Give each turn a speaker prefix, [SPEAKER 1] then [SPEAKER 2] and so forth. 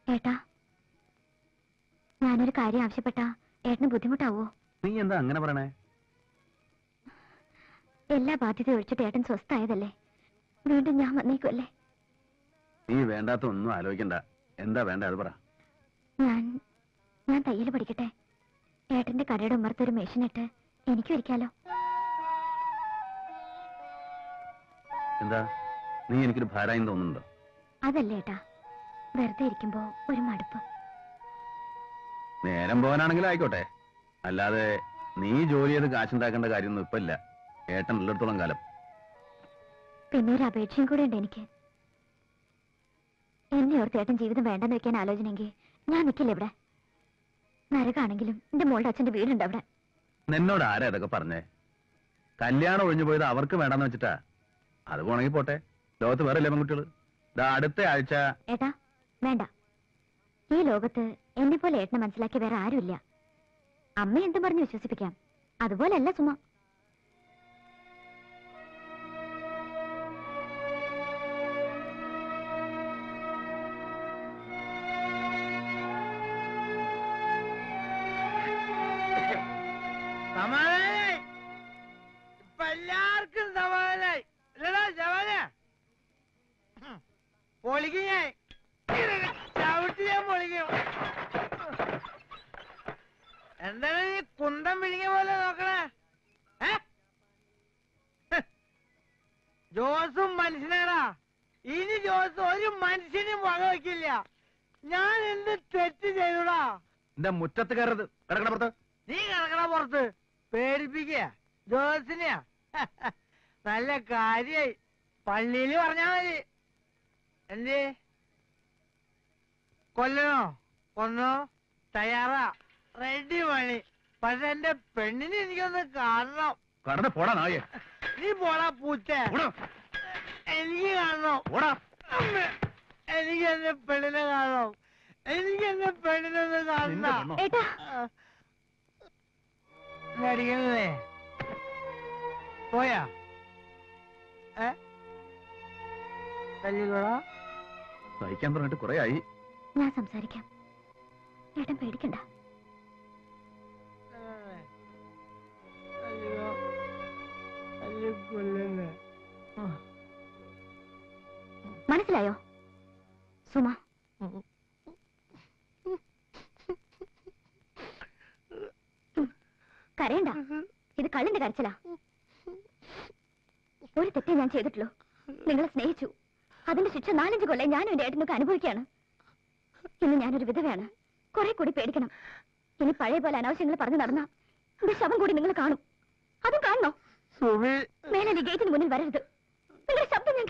[SPEAKER 1] ഏട്ടാ ഞാനൊരു കാര്യം ആവശ്യപ്പെട്ടാ ഏട്ടന് ബുദ്ധിമുട്ടാവോ
[SPEAKER 2] നീ എന്താ അങ്ങനെ പറയണേ
[SPEAKER 1] എല്ലാ ബാധ്യതയും ഒഴിച്ചിട്ട് ഏട്ടൻ സ്വസ്ഥായതല്ലേ വീണ്ടും ഞാൻ വന്നേക്കുമല്ലേ
[SPEAKER 2] നീ വേണ്ടാത്ത ഒന്നും ആലോചിക്കണ്ട എന്താ വേണ്ട അത് പറ
[SPEAKER 1] ഞാൻ ഞാൻ തയ്യൽ പഠിക്കട്ടെ ഏട്ടന്റെ കടയുടെ ഉമ്മർത്തൊരു മെഷീനിട്ട് എനിക്ക് ഇരിക്കാലോ
[SPEAKER 2] എന്താ നീ എനിക്കൊരു ഭാരായും തോന്നുന്നുണ്ടോ
[SPEAKER 1] അതല്ലേ ഏട്ടാ വെറുതെ ഇരിക്കുമ്പോ ഒരു മടുപ്പ്
[SPEAKER 2] നേരം പോകാനാണെങ്കിലും ആയിക്കോട്ടെ അല്ലാതെ നീ ജോലി ചെയ്ത് കാശുണ്ടാക്കേണ്ട കാര്യമൊന്നും ഇപ്പൊ ഇല്ല ഏട്ടൻ ഉള്ളിടത്തോളം കാലം
[SPEAKER 1] പിന്നെ ഒരു അപേക്ഷയും കൂടെ ഉണ്ട് എനിക്ക് എന്നെ ഓർത്ത് ഏട്ടൻ ജീവിതം വേണ്ടെന്ന് വെക്കാൻ ആലോചനയെങ്കിൽ ഞാൻ നിൽക്കില്ല ഇവിടെ നരകാണെങ്കിലും എന്റെ മോളുടെ അച്ഛന്റെ വീടുണ്ട് അവിടെ
[SPEAKER 2] നിന്നോട് ആരാ ഇതൊക്കെ പറഞ്ഞേ കല്യാണം ഒഴിഞ്ഞു പോയത് അവർക്ക് വേണ്ടെന്ന് വെച്ചിട്ടാ അത് പോണെങ്കിൽ പോട്ടെ ലോകത്ത് വേറെ ഇല്ലേ പെൺകുട്ടികൾ ഇതാ അടുത്ത ആഴ്ച
[SPEAKER 1] ഏട്ടാ വേണ്ട ഈ ലോകത്ത് എന്നെ പോലെ ഏട്ടനെ മനസ്സിലാക്കിയ വേറെ ആരുമില്ല അമ്മ എന്തും പറഞ്ഞ് വിശ്വസിപ്പിക്കാം അതുപോലല്ല സുമ
[SPEAKER 3] സമാധാനായി ഇപ്പൊ എല്ലാവർക്കും സമാധാനായി ഇല്ലടാ ശവാന പൊളിക്കും ഞാൻ ചവിട്ടി ഞാൻ പൊളിക്കും എന്താണ് നീ കുന്തം പിഴിഞ്ഞ പോലെ നോക്കണേ ഏ? ജോസും മനുഷ്യനാടാ ഇനി ജോസ് ഒരു മനുഷ്യനും വക വയ്ക്കില്ല ഞാൻ എന്ത് തെറ്റ് ചെയ്തുടാ
[SPEAKER 2] എന്റെ മുറ്റത്ത് കയറരുത് കിടക്കണ പുറത്ത്
[SPEAKER 3] നീ കിടക്കണ പുറത്ത് പേടിപ്പിക്കുക ജോസിനെയാ നല്ല കാര്യായി പള്ളിയിൽ പറഞ്ഞാ മതി എന്തേ കൊല്ലണോ കൊന്നോ തയ്യാറാ റെഡി പണി പക്ഷെ എന്റെ പെണ്ണിനെ എനിക്കൊന്ന് കാണണം
[SPEAKER 2] കടന്ന് പോടാ നായെ
[SPEAKER 3] നീ പോടാ പൂച്ച
[SPEAKER 2] പോടാ
[SPEAKER 3] എനിക്ക് കാണണം
[SPEAKER 2] പോടാ
[SPEAKER 3] അമ്മേ, എനിക്ക് എന്റെ പെണ്ണിനെ കാണണം എനിക്ക് എന്റെ പെണ്ണിനെ ഒന്ന്
[SPEAKER 2] നിന്റെ
[SPEAKER 3] കാണണം
[SPEAKER 2] പെണ്ണോ?
[SPEAKER 1] ഏട്ടാ
[SPEAKER 3] നടിക്കുന്നേ പോയാ ഏ തല്ലിക്കോടാ
[SPEAKER 2] സഹിക്കാൻ പറഞ്ഞിട്ട് കുറെ ആയി
[SPEAKER 1] ഞാൻ സംസാരിക്കാം ഏട്ടൻ പേടിക്കണ്ട
[SPEAKER 3] അയ്യോ തല്ലിക്കൊല്ലുന്നേ
[SPEAKER 1] മനസ്സിലായോ സുമ കരയണ്ട ഇത് കള്ളിന്റെ കരച്ചിലാ ഒരു തെറ്റേ ഞാൻ ചെയ്തിട്ടുള്ളൂ നിങ്ങളെ സ്നേഹിച്ചു അതിന്റെ ശിക്ഷ നാലഞ്ച് കൊല്ലം ഞാനും എന്റെ ഏട്ടനൊക്കെ അനുഭവിക്കുകയാണ് ഇന്ന് ഞാനൊരു വിധവയാണ് കുറെ കൂടി പേടിക്കണം ഇനി പഴയ പോലെ അനാവശ്യങ്ങൾ പറഞ്ഞു നടന്ന എന്റെ ശവം കൂടി നിങ്ങൾ കാണും അതും കാണണോ
[SPEAKER 3] സുമി
[SPEAKER 1] മേലെ ഗേറ്റിന് മുന്നിൽ വരരുത് നിങ്ങളുടെ ശബ്ദം ഞാൻ